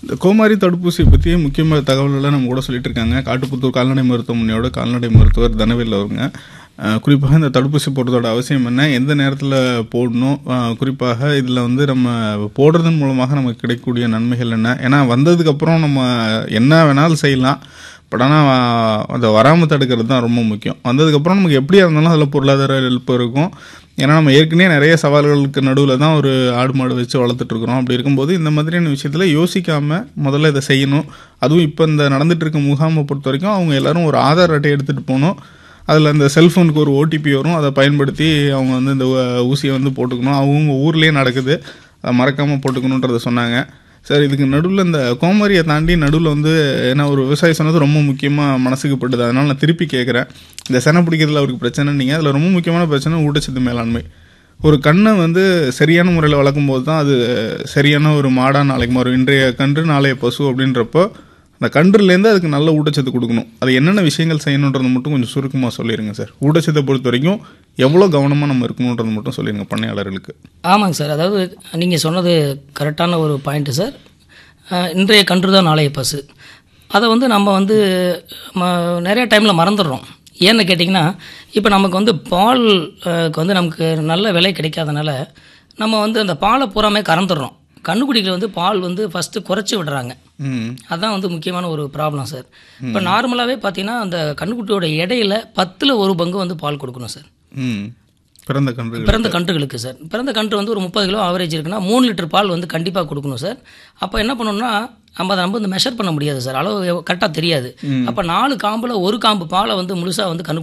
இந்த கோமாரி தடுப்பூசி பற்றி முக்கியமான தகவல்களை நம்ம கூட சொல்லிட்டு இருக்காங்க காட்டுப்புத்தூர் கால்நடை மருத்துவமனையோட கால்நடை மருத்துவர் தனவேல் அவருங்க அஹ், குறிப்பாக இந்த தடுப்பூசி போடுறதோட அவசியம் என்ன எந்த நேரத்தில் போடணும் அஹ், குறிப்பாக இதில் வந்து நம்ம போடுறதன் மூலமாக நமக்கு கிடைக்கக்கூடிய நன்மைகள் என்ன ஏன்னா வந்ததுக்கப்புறம் நம்ம என்ன வேணாலும் செய்யலாம் பட் ஆனால் அதை வராமல் தடுக்கிறது தான் ரொம்ப முக்கியம் வந்ததுக்கப்புறம் நமக்கு எப்படியா இருந்தாலும் அதில் பொருளாதார ஹெல்ப் இருக்கும் ஏன்னா நம்ம ஏற்கனவே நிறைய சவால்களுக்கு நடுவில் தான் ஒரு ஆடு மாடு வச்சு வளர்த்துட்டு இருக்கிறோம் அப்படி இருக்கும்போது இந்த மாதிரியான விஷயத்தில் யோசிக்காமல் முதல்ல இதை செய்யணும் அதுவும் இப்போ இந்த நடந்துட்டு இருக்க முகாமை பொறுத்த வரைக்கும் அவங்க எல்லாரும் ஒரு ஆதார் அட்டை எடுத்துகிட்டு போகணும் அதில் இந்த செல்ஃபோனுக்கு ஒரு ஓடிபி வரும் அதை பயன்படுத்தி அவங்க வந்து இந்த ஊ- ஊசியை வந்து போட்டுக்கணும் அவங்க ஊர்லேயே நடக்குது அதை மறக்காமல் போட்டுக்கணுன்றதை சொன்னாங்க சார் இதுக்கு நடுவில் இந்த கோமரியை தாண்டி நடுவில் வந்து ஏன்னா ஒரு விவசாயி சொன்னது ரொம்ப முக்கியமாக மனசுக்கு பட்டுது அதனால் நான் திருப்பி கேட்குறேன் இந்த செனை பிடிக்கிறதுல அவருக்கு பிரச்சனை நீங்கள் அதில் ரொம்ப முக்கியமான பிரச்சனை ஊட்டச்சத்து மேலாண்மை ஒரு கண்ணை வந்து சரியான முறையில் வளர்க்கும் போது தான் அது சரியான ஒரு மாடாக நாளைக்கு மாறும் இன்றைய கன்று நாளைய பசு அப்படின்றப்போ அந்த கன்றுலேருந்து அதுக்கு நல்ல ஊட்டச்சத்து கொடுக்கணும் அது என்னென்ன விஷயங்கள் செய்யணுன்றது மட்டும் கொஞ்சம் சுருக்கமாக சொல்லிடுங்க சார் ஊட்டச்சத்தை பொறுத்த வரைக்கும் எவ்வளோ கவனமாக நம்ம இருக்கணுன்றது மட்டும் சொல்லிடுங்க பண்ணையாளர்களுக்கு ஆமாங்க சார் அதாவது நீங்கள் சொன்னது கரெக்டான ஒரு பாயிண்ட்டு சார் அஹ், இன்றைய கன்று தான் நாளைய பசு அதை வந்து நம்ம வந்து ம- நிறைய டைமில் மறந்துடுறோம் ஏன்னு கேட்டிங்கன்னா இப்போ நமக்கு வந்து பால் அஹ், க்கு வந்து நமக்கு நல்ல விலை கிடைக்காதனால நம்ம வந்து அந்த பாலை பூராமே கறந்துடுறோம் கண்ணுக்குடிகள் வந்து பால் வந்து ஃபஸ்ட்டு குறைச்சி விடுறாங்க ம் அதான் வந்து முக்கியமான ஒரு ப்ராப்ளம் சார் இப்போ நார்மலாகவே பார்த்தீங்கன்னா அந்த கண்ணுக்குட்டியோட இடையில பத்தில் ஒரு பங்கு வந்து பால் கொடுக்கணும் சார் ம் பிறந்த கன்று பிறந்த கன்றுகளுக்கு சார் பிறந்த கன்று வந்து ஒரு முப்பது கிலோ ஆவரேஜ் இருக்குன்னா மூணு லிட்டர் பால் வந்து கண்டிப்பாக கொடுக்கணும் சார் அப்போ என்ன பண்ணணும்னா நம்ம அதை நம்ம வந்து மெஷர் பண்ண முடியாது சார் அளவு கரெக்டாக தெரியாது அப்போ நாலு காம்பில் ஒரு காம்பு பாலை வந்து முழுசாக வந்து கண்ணு